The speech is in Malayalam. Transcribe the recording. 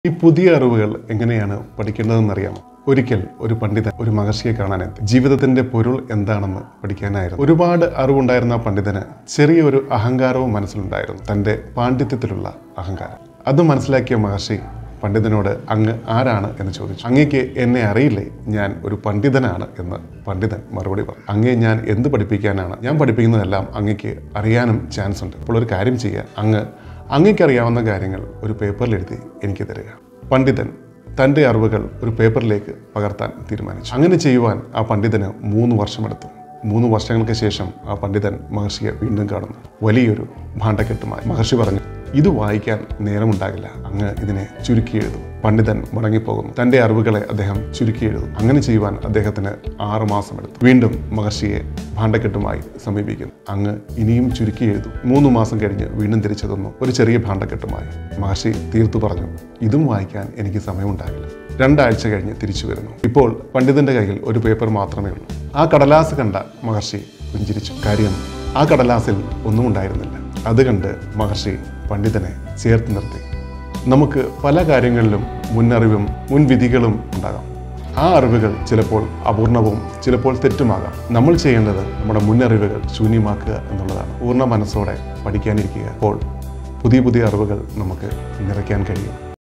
ഈ പുതിയ അറിവുകൾ എങ്ങനെയാണ് പഠിക്കേണ്ടതെന്നറിയാമോ ഒരിക്കൽ ഒരു പണ്ഡിതൻ ഒരു മഹർഷിയെ കാണാനെത്തി ജീവിതത്തിന്റെ പൊരുൾ എന്താണെന്ന് പഠിക്കാനായിരുന്നു ഒരുപാട് അറിവുണ്ടായിരുന്ന ആ പണ്ഡിതന് ചെറിയൊരു അഹങ്കാരവും മനസ്സിലുണ്ടായിരുന്നു തന്റെ പാണ്ഡിത്യത്തിലുള്ള അഹങ്കാരം അത് മനസ്സിലാക്കിയ മഹർഷി പണ്ഡിതനോട് അങ്ങ് ആരാണ് എന്ന് ചോദിച്ചു അങ്ങേക്ക് എന്നെ അറിയില്ലേ ഞാൻ ഒരു പണ്ഡിതനാണ് എന്ന് പണ്ഡിതൻ മറുപടി പറഞ്ഞു അങ്ങേ ഞാൻ എന്ത് പഠിപ്പിക്കാനാണ് ഞാൻ പഠിപ്പിക്കുന്നതെല്ലാം അങ്ങേക്ക് അറിയാനും ചാൻസ് ഉണ്ട് അപ്പോൾ ഒരു കാര്യം ചെയ്യുക അങ്ങ് അങ്ങേക്കറിയാവുന്ന കാര്യങ്ങൾ ഒരു പേപ്പറിൽ എഴുതി എനിക്ക് തരിക പണ്ഡിതൻ തൻ്റെ അറിവുകൾ ഒരു പേപ്പറിലേക്ക് പകർത്താൻ തീരുമാനിച്ചു അങ്ങനെ ചെയ്യുവാൻ ആ പണ്ഡിതന് മൂന്ന് വർഷമെടുത്തു മൂന്ന് വർഷങ്ങൾക്ക് ശേഷം ആ പണ്ഡിതൻ മഹർഷിയെ വീണ്ടും കാണുന്നു വലിയൊരു ഭാണ്ഡക്കെട്ടുമായി മഹർഷി പറഞ്ഞു ഇത് വായിക്കാൻ നേരമുണ്ടാകില്ല അങ്ങ് ഇതിനെ ചുരുക്കി എഴുതും പണ്ഡിതൻ മടങ്ങിപ്പോകുന്നു തൻ്റെ അറിവുകളെ അദ്ദേഹം ചുരുക്കി എഴുതും അങ്ങനെ ചെയ്യുവാൻ അദ്ദേഹത്തിന് ആറു മാസം എടുത്തു വീണ്ടും മഹർഷിയെ ഭാണ്ഡക്കെട്ടുമായി സമീപിക്കുന്നു അങ്ങ് ഇനിയും ചുരുക്കി എഴുതും മൂന്ന് മാസം കഴിഞ്ഞ് വീണ്ടും തിരിച്ചു തന്നു ഒരു ചെറിയ ഭാണ്ഡക്കെട്ടുമായി മഹർഷി തീർത്തു പറഞ്ഞു ഇതും വായിക്കാൻ എനിക്ക് സമയമുണ്ടാകില്ല രണ്ടാഴ്ച കഴിഞ്ഞ് തിരിച്ചു വരുന്നു ഇപ്പോൾ പണ്ഡിതന്റെ കയ്യിൽ ഒരു പേപ്പർ മാത്രമേ ഉള്ളൂ ആ കടലാസ് കണ്ട മഹർഷി പുഞ്ചിരിച്ചു കാര്യം ആ കടലാസിൽ ഒന്നും ഉണ്ടായിരുന്നില്ല അത് കണ്ട് മഹർഷി പണ്ഡിതനെ ചേർത്ത് നിർത്തി നമുക്ക് പല കാര്യങ്ങളിലും മുന്നറിവും മുൻവിധികളും ഉണ്ടാകാം ആ അറിവുകൾ ചിലപ്പോൾ അപൂർണവും ചിലപ്പോൾ തെറ്റുമാകാം നമ്മൾ ചെയ്യേണ്ടത് നമ്മുടെ മുന്നറിവുകൾ ശൂന്യമാക്കുക എന്നുള്ളതാണ് പൂർണ്ണ മനസ്സോടെ പഠിക്കാനിരിക്കുക അപ്പോൾ പുതിയ പുതിയ അറിവുകൾ നമുക്ക് നിറയ്ക്കാൻ കഴിയും